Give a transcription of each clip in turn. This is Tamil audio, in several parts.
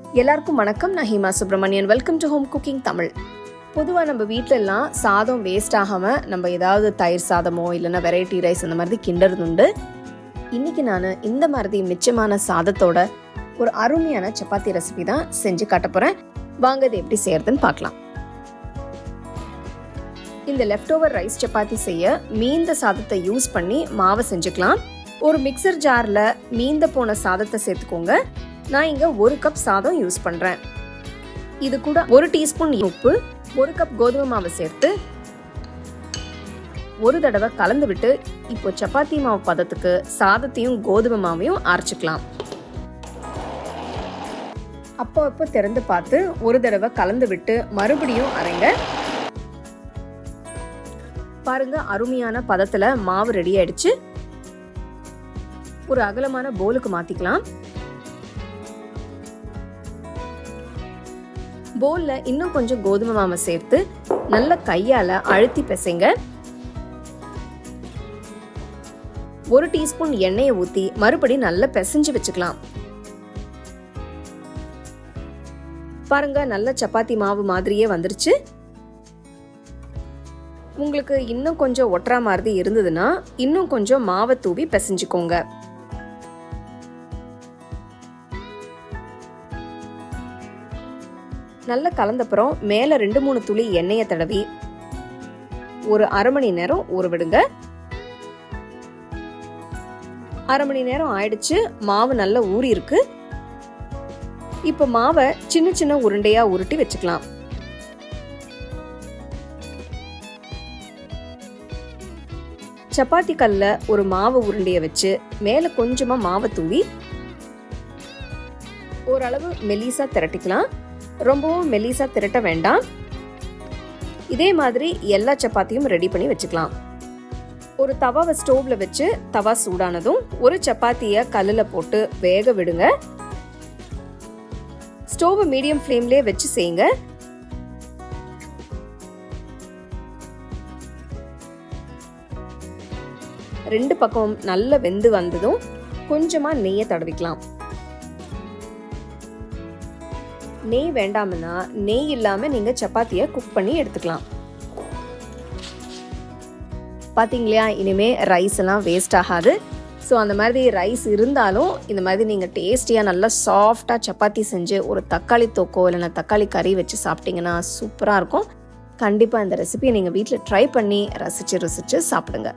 எல்லாருக்கும் வணக்கம் நான் Hema Subramanian welcome to home cooking Tamil பொதுவாக நம்ம வீட்ல எல்லாம் சாதம் வேஸ்ட் ஆகாமல் நம்ம ஏதாவது தயிர் சாதமோ இல்லைன்னா வெரைட்டி ரைஸ் அந்த மாதிரி கிண்டுறது உண்டு இன்னைக்கு நான் இந்த மாதிரி மிச்சமான சாதத்தோட ஒரு அருமையான சப்பாத்தி ரெசிபி தான் செஞ்சு காட்ட போகிறேன் வாங்க இது எப்படி செய்யறதுன்னு பார்க்கலாம் இந்த லெஃப்ட் ஓவர் ரைஸ் சப்பாத்தி செய்ய மீந்த சாதத்தை யூஸ் பண்ணி மாவை செஞ்சுக்கலாம் ஒரு மிக்சர் ஜாரில் மீந்த போன சாதத்தை சேர்த்துக்கோங்க நான் இங்கே ஒரு கப் சாதம் யூஸ் பண்ணுறேன் இது கூட ஒரு டீஸ்பூன் உப்பு ஒரு கப் கோதுமை மாவை சேர்த்து ஒரு தடவை கலந்து விட்டு இப்போ சப்பாத்தி மாவு பதத்துக்கு சாதத்தையும் கோதுமை மாவையும் அரைச்சிக்கலாம் அப்போ அப்போ திறந்து பார்த்து ஒரு தடவை கலந்து விட்டு மறுபடியும் அரைங்க பாருங்க அருமையான பதத்துல மாவு ரெடி ஆயிடுச்சு ஒரு அகலமான போலுக்கு மாத்திக்கலாம் போல்ல இன்னும் கொஞ்சம் கோதுமை மாவை சேர்த்து நல்ல கையால அழுத்தி பிசைங்க ஒரு டீஸ்பூன் எண்ணெயை ஊத்தி மறுபடி நல்லா பிசைஞ்சு வச்சுக்கலாம் பாருங்க நல்ல சப்பாத்தி மாவு மாதிரியே வந்துருச்சு உங்களுக்கு இன்னும் கொஞ்சம் ஒட்டுறா மாதிரி இருந்ததுன்னா இன்னும் கொஞ்சம் மாவை தூவி பிசைஞ்சுக்கோங்க நல்லா கலந்தப்புறம் மேலே ரெண்டு மூணு துளி எண்ணெயை தடவி ஒரு அரை மணி நேரம் ஊற விடுங்க அரை மணி நேரம் ஆயிடுச்சு மாவு நல்லா ஊறி இருக்கு இப்போ மாவை சின்ன சின்ன உருண்டையா உருட்டி வச்சுக்கலாம் சப்பாத்தி கல்ல ஒரு மாவு உருண்டைய வச்சு மேல கொஞ்சமா மாவை தூவி ஓரளவு மெலிசா திரட்டிக்கலாம் ரொம்பவும் மெலிசா திரட்ட வேண்டாம் இதே மாதிரி எல்லா சப்பாத்தியும் ரெடி பண்ணி வச்சுக்கலாம் ஒரு தவாவை ஸ்டோவ்ல வச்சு தவா சூடானதும் ஒரு சப்பாத்திய கல்லுல போட்டு வேக விடுங்க ஸ்டோவை மீடியம் ஃப்ளேம்லயே வச்சு செய்யுங்க ரெண்டு பக்கம் நல்ல வெந்து வந்ததும் கொஞ்சமா நெய்யை தடவிக்கலாம் நெய் வேண்டாம்னா நெய் இல்லாம நீங்க சப்பாத்திய குக் பண்ணி எடுத்துக்கலாம் பாத்தீங்களா இனிமே ரைஸ் எல்லாம் வேஸ்ட் ஆகாது ஸோ அந்த மாதிரி ரைஸ் இருந்தாலும் இந்த மாதிரி நீங்கள் டேஸ்டியாக நல்லா சாஃப்டாக சப்பாத்தி செஞ்சு ஒரு தக்காளி தொக்கோ இல்லைன்னா தக்காளி கறி வச்சு சாப்பிட்டீங்கன்னா சூப்பராக இருக்கும் கண்டிப்பாக இந்த ரெசிபியை நீங்கள் வீட்டில் ட்ரை பண்ணி ரசித்து ருசித்து சாப்பிடுங்க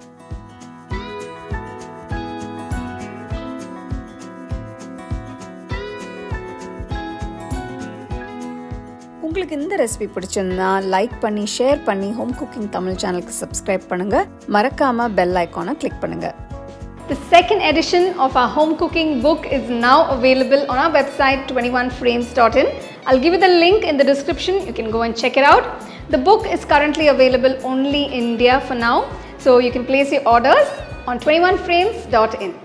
உங்களுக்கு இந்த ரெசிபி பிடிச்சிருந்தா லைக் பண்ணி ஷேர் பண்ணி ஹோம் குக்கிங் தமிழ் சேனலுக்கு சப்ஸ்கிரைப் பண்ணுங்க மறக்காம பெல் ஐக்கானை கிளிக் பண்ணுங்க The second edition of our home cooking book is now available on our website 21frames.in. I'll give you the link in the description. You can go and check it out. The book is currently available only in India for now, so you can place your orders on 21frames.in.